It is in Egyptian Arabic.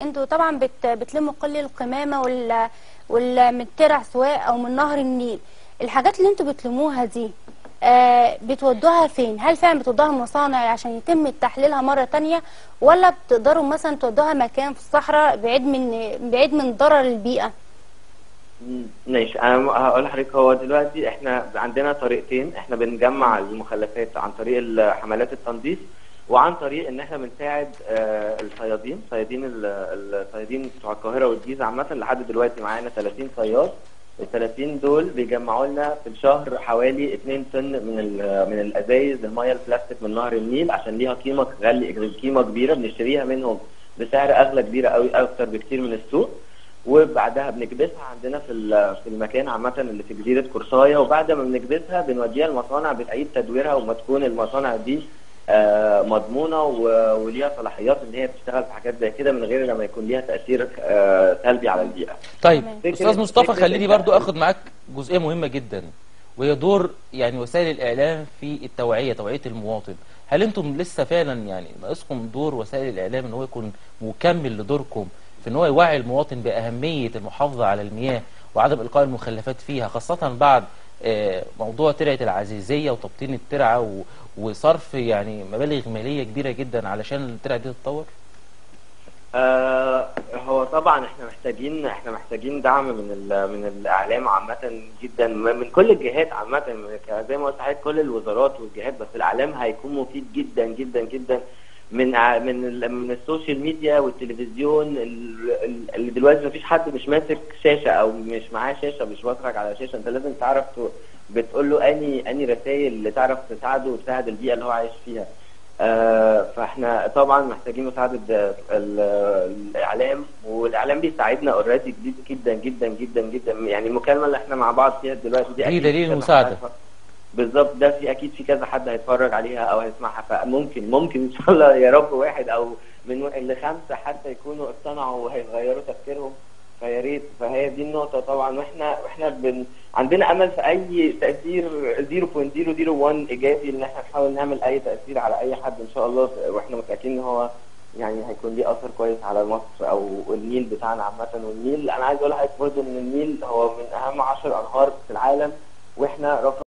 انتوا طبعا بت بتلموا كل القمامه وال وال من الترع سواء او من نهر النيل الحاجات اللي انتوا بتلموها دي آه بتودوها فين هل فعلا بتودوها المصانع عشان يتم تحليلها مره تانية ولا بتقدروا مثلا تودوها مكان في الصحراء بعيد من بعيد من ضرر البيئه مم، ماشي انا هقول لحضرتك هو دلوقتي احنا عندنا طريقتين احنا بنجمع المخلفات عن طريق ال- حملات التنظيف وعن طريق ان احنا بنساعد آه، الصيادين صيادين ال- الصيادين بتوع القاهره والجيزه عامه لحد دلوقتي معانا 30 صياد ال 30 دول بيجمعوا لنا في الشهر حوالي 2 طن من ال- من الازايز الميه البلاستيك من نهر النيل عشان ليها قيمه غاليه قيمه كبيره بنشتريها منهم بسعر اغلى كبيره قوي اكتر بكتير من السوق وبعدها بنكبسها عندنا في ال- في المكان عامه اللي في جزيره قرصايه وبعد ما بنكبسها بنوديها المصانع بتعيد تدويرها وما تكون المصانع دي آه، مضمونه و- وليها صلاحيات ان هي تشتغل في حاجات زي كده من غير لما يكون ليها تاثير آه، سلبي على البيئه. طيب تمام. استاذ مصطفى فكرة خليني إن- برضو اخد معاك جزئيه مهمه جدا وهي دور يعني وسائل الاعلام في التوعيه توعيه المواطن هل انتم لسه فعلا يعني ناقصكم دور وسائل الاعلام ان هو يكون مكمل لدوركم في ان هو يوعي المواطن باهميه المحافظه على المياه وعدم القاء المخلفات فيها خاصه بعد آه، موضوع ترعه العزيزيه وتبطين الترعه و- وصرف يعني مبالغ ماليه كبيره جدا علشان الترعه دي تتطور آه هو طبعا احنا محتاجين احنا محتاجين دعم من ال- من الاعلام عامه جدا من من كل الجهات عامه من- ك- زي ما قلت لحضرتك كل الوزارات والجهات بس الاعلام هيكون مفيد جدا جدا جدا من ع- من ال- من السوشيال ميديا والتلفزيون ال- ال- اللي دلوقتي مفيش حد مش ماسك شاشه او مش معاه شاشه مش بيتفرج على شاشه انت لازم تعرف ت- بتقول له اني اني رسائل اللي تعرف تساعده وتساعد البيئه اللي هو عايش فيها آه، فاحنا طبعا محتاجين مساعده ال- الاعلام والاعلام بيساعدنا اوريدي جدا جدا جدا جدا يعني المكالمه اللي احنا مع بعض فيها دلوقتي دي دي أكيد دليل كذا المساعدة. حد هيتفرج- بالظبط ده في اكيد في كذا حد هيتفرج عليها او هيسمعها فممكن ممكن ان شاء الله يا رب واحد او من واحد لخمسه حتى يكونوا اقتنعوا وهيغيروا تفكيرهم فيا ريت فهي دي النقطه طبعا واحنا واحنا بن عندنا امل في اي تاثير 0.001 ايجابي ان احنا نحاول نعمل اي تاثير على اي حد ان شاء الله واحنا متاكدين ان هو يعني هيكون ليه اثر كويس على مصر او النيل بتاعنا عامه والنيل انا عايز اقول لحضرتك برضه ان النيل هو من اهم 10 انهار في العالم واحنا رقم